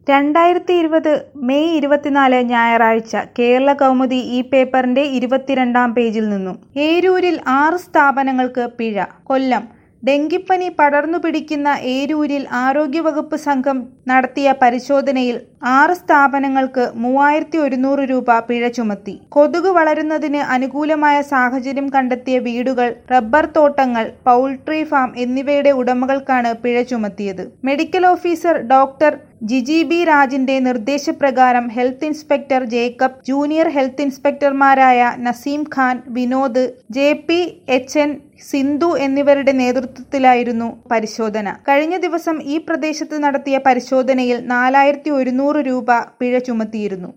രണ്ടായിരത്തി ഇരുപത് മെയ് ഇരുപത്തിനാല് ഞായറാഴ്ച കേരള കൗമുദി ഈ പേപ്പറിന്റെ ഇരുപത്തിരണ്ടാം പേജിൽ നിന്നും ഏരൂരിൽ ആറ് സ്ഥാപനങ്ങൾക്ക് പിഴ കൊല്ലം ഡെങ്കിപ്പനി പടർന്നു പിടിക്കുന്ന ഏരൂരിൽ ആരോഗ്യവകുപ്പ് സംഘം നടത്തിയ പരിശോധനയിൽ ആറ് സ്ഥാപനങ്ങൾക്ക് മൂവായിരത്തി ഒരുന്നൂറ് രൂപ പിഴ ചുമത്തി കൊതുക് വളരുന്നതിന് അനുകൂലമായ സാഹചര്യം കണ്ടെത്തിയ വീടുകൾ റബ്ബർ തോട്ടങ്ങൾ പൗൾട്രി ഫാം എന്നിവയുടെ ഉടമകൾക്കാണ് പിഴ ചുമത്തിയത് medical officer doctor Jiji B രാജിന്റെ നിർദ്ദേശപ്രകാരം health inspector Jacob junior health ഇൻസ്പെക്ടർമാരായ Naseem Khan Vinod J P H N Sindhu എന്നിവരുടെ നേതൃത്വത്തിലായിരുന്നു പരിശോധന കഴിഞ്ഞ ദിവസം ഈ പ്രദേശത്ത് നടത്തിയ പരിശോധനയിൽ നാലായിരത്തി ഒരുന്നൂറ് രൂപ പിഴ ചുമത്തിയിരുന്നു